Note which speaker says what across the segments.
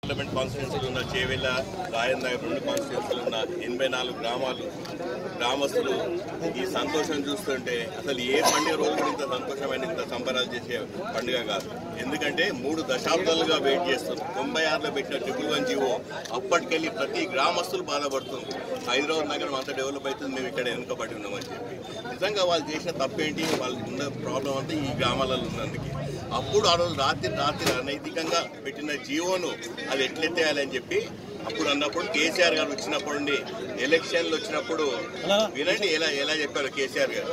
Speaker 1: Parliament కాన్స్టిట్యూన్సీలు ఉన్న చేవెళ్ళ రాయందాయ రెండు కాన్స్టిట్యూన్సీలు ఉన్న ఎనభై నాలుగు గ్రామాలు గ్రామస్తులు ఈ సంతోషం చూస్తుంటే అసలు ఏ పండుగ రోజు కూడా ఇంత సంతోషమైన ఇంత సంబరాలు చేసే పండుగ కాదు ఎందుకంటే మూడు దశాబ్దాలుగా వెయిట్ చేస్తున్నారు తొంభై ఆరులో పెట్టిన ట్రిపుల్ వన్ జీవో అప్పటికెళ్ళి ప్రతి గ్రామస్తులు బాధపడుతుంది హైదరాబాద్ నగరం అంత డెవలప్ అవుతుంది మేము ఇక్కడ వెనుకబడి ఉన్నామని చెప్పి నిజంగా వాళ్ళు చేసిన తప్పేంటి వాళ్ళు ఉన్న ప్రాబ్లం అంతా ఈ గ్రామాలలో ఉన్నందుకు అప్పుడు ఆ రోజు రాత్రి రాత్రి అనైతికంగా పెట్టిన జీవోను అది ఎట్లెత్తేయాలని చెప్పి అప్పుడు అన్నప్పుడు కేసీఆర్ గారు వచ్చినప్పుడు నుండి ఎలక్షన్లు వచ్చినప్పుడు వినండి ఎలా ఎలా చెప్పారు కేసీఆర్ గారు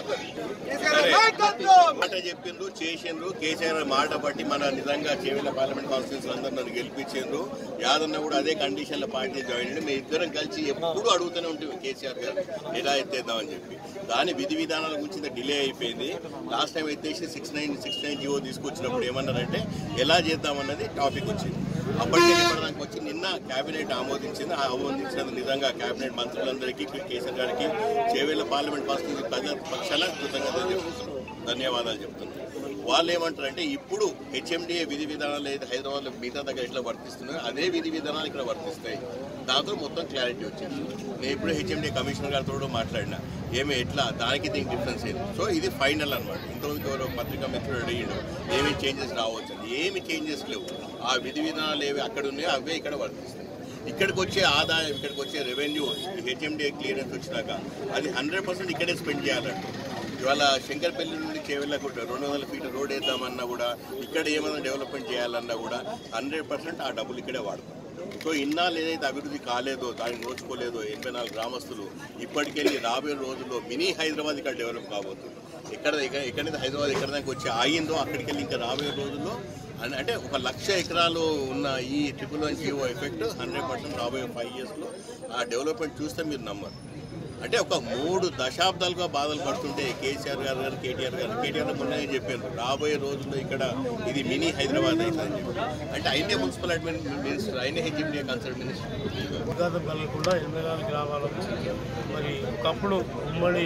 Speaker 1: సరే మాట చెప్పిండ్రు చేసిండ్రు కేసీఆర్ మాట బట్టి మన నిజంగా చేవెళ్ళ పార్లమెంట్ కాన్స్టిట్యూన్సీ అందరూ నన్ను గెలిపించిండ్రు యాదన్న కూడా అదే కండిషన్ల పార్టీ జాయిన్ అయ్యి మేము ఇద్దరం కలిసి ఎప్పుడు అడుగుతూనే ఉంటుంది కేసీఆర్ గారు ఎలా ఎత్తేద్దామని చెప్పి దాని విధి విధానాల గురించి ఇంత డిలే అయిపోయింది లాస్ట్ టైం ఎత్తేసి six nine six nine GO తీసుకొచ్చినప్పుడు ఏమన్నారంటే ఎలా చేద్దామన్నది టాపిక్ వచ్చింది అప్పటికే ఇప్పటిదాకా వచ్చి నిన్న కేబినెట్ ఆమోదించింది ఆ ఆమోదించినందుకు నిజంగా కేబినెట్ మంత్రులందరికీ కేసీఆర్ గారికి చేవేళ్ళ పార్లమెంట్ కాన్స్టిట్యూన్సీ ప్రజల పక్షాన కృతజ్ఞతలు చెప్తున్నాను ధన్యవాదాలు చెప్తున్నాను వాళ్ళు ఏమంటారంటే ఇప్పుడు హెచ్ఎండిఏ విధి విధానాలు అయితే హైదరాబాద్లో మిగతా దగ్గర ఎట్లా వర్తిస్తున్నాయో అదే విధి విధానాలు ఇక్కడ వర్తిస్తాయి దాంతో మొత్తం క్లారిటీ వచ్చింది నేను ఇప్పుడు హెచ్ఎండిఏ కమిషనర్ గారితో కూడా మాట్లాడినా ఏమి ఎట్లా దానికి దీనికి డిఫరెన్స్ ఏంది సో ఇది ఫైనల్ అనమాట ఇంతమందికి ఎవరో పత్రికా మిత్రుడు అడిగిండు ఏమి చేంజెస్ రావచ్చు అని. ఏమి చేంజెస్ లేవు ఆ విధి విధానాలు ఏవి అక్కడ ఉన్నాయో అవే ఇక్కడ వర్తిస్తాయి ఇక్కడికి వచ్చే ఆదాయం ఇక్కడికి వచ్చే రెవెన్యూ హెచ్ఎండిఏ క్లియరెన్స్ వచ్చినాక అది హండ్రెడ్ పర్సెంట్ ఇక్కడే స్పెండ్ చేయాలంట ఇవాళ శంకర్పల్లి నుండి చేవెళ్ళకు రెండు వందల ఫీట్ రోడ్ వేద్దామన్నా కూడా ఇక్కడ ఏమైనా డెవలప్మెంట్ చేయాలన్నా కూడా హండ్రెడ్ పర్సెంట్ ఆ డబ్బులు ఇక్కడే వాడతాం సో ఇన్నాళ్ళు ఏదైతే అభివృద్ధి కాలేదో దాన్ని నోచుకోలేదో ఎనభై నాలుగు గ్రామస్తులు ఇప్పటికెళ్ళి రాబోయే రోజుల్లో మినీ హైదరాబాద్ ఇక్కడ డెవలప్ కాబోతుంది ఎక్కడ ఎక్కడ- ఎక్కడైతే హైదరాబాద్ ఎక్కడ దాకా వచ్చి ఆగిందో అక్కడికి వెళ్ళి ఇంకా రాబోయే రోజుల్లో అన్- అంటే ఒక లక్ష ఎకరాలు ఉన్న ఈ triple one GO effect hundred percent రాబోయే ఫైవ్ ఇయర్స్లో ఆ డెవలప్మెంట్ చూస్తే మీరు నమ్మరు అంటే ఒక మూడు దశాబ్దాలుగా బాధలు పడుతుంటే కేసీఆర్ గారు గారు కేటీఆర్ గారు కేటీఆర్ మొన్ననే చెప్పారు రాబోయే రోజుల్లో ఇక్కడ ఇది మినీ హైదరాబాద్ అవుతుందని చెప్పి అంటే ఆయనే మున్సిపల్ అడ్మిన్ మినిస్టర్ ఆయనే హెచ్ఎండిఏ కన్సల్ట్ మినిస్టర్
Speaker 2: విఘాతం కలగకుండా ఎనభై నాలుగు గ్రామాలకు మరి ఒకప్పుడు ఉమ్మడి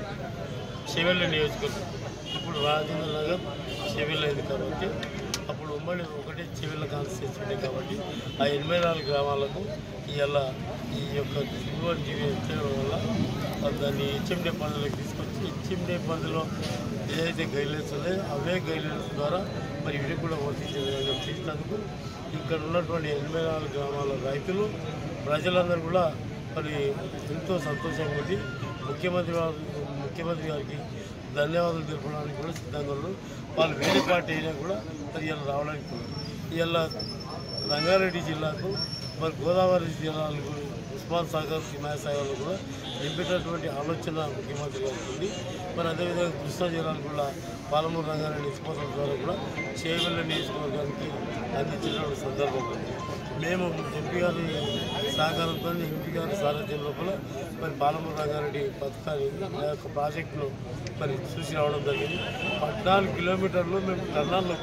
Speaker 2: చెవెళ్ళ నియోజకవర్గం ఇప్పుడు రాజేంద్ర నగర్ చెవెళ్ళ అయింది కాబట్టి అప్పుడు ఉమ్మడి ఒకటే చెవెళ్ళ కాన్స్టిట్యూన్సీ ఉండే కాబట్టి ఆ ఎనభై నాలుగు గ్రామాలకు ఇవాళ ఈ యొక్క త్రిభువన్ జీవి ఎత్తడం వల్ల మరి దాన్ని హెచ్ఎండే పరిధిలోకి తీసుకొచ్చి హెచ్ఎండే పరిధిలో ఏదైతే గైడ్లైన్స్ ఉన్నాయో అవే గైడ్లైన్స్ ద్వారా మరి ఇవి కూడా వర్తించే విధంగా చేసినందుకు ఇక్కడ ఉన్నటువంటి ఎనభై నాలుగు గ్రామాల రైతులు ప్రజలందరూ కూడా మరి ఎంతో సంతోషంగా ఉంది ముఖ్యమంత్రి వారు ముఖ్యమంత్రి గారికి ధన్యవాదాలు తెలపడానికి కూడా సిద్ధంగా ఉన్నారు వాళ్ళు వేరే పార్టీ అయినా కూడా మరి ఇలా రావడానికి ఉన్నారు. ఇవాళ రంగారెడ్డి జిల్లాకు మరి గోదావరి జిల్లాలకు ఉస్మాన్ సాగర్ హిమాయత్ సాగర్లో కూడా నింపేటటువంటి ఆలోచన ముఖ్యమంత్రి గారికి ఉంది మరి అదేవిధంగా కృష్ణా జిల్లాలో కూడా పాలమూరు రంగారెడ్డి ఎత్తిపోతల ద్వారా కూడా చేవెళ్ళ నియోజకవర్గానికి అందించినటువంటి సందర్భం ఉంది మేము ఎంపీ గారి సహకారంతో ఎంపీ గారి సారథ్యం లోపల మరి పాలమూరు రంగారెడ్డి పథకాన్ని ఆ యొక్క ప్రాజెక్టును మరి చూసి రావడం జరిగింది పద్నాలుగు కిలోమీటర్లు మేము కర్నాల్లో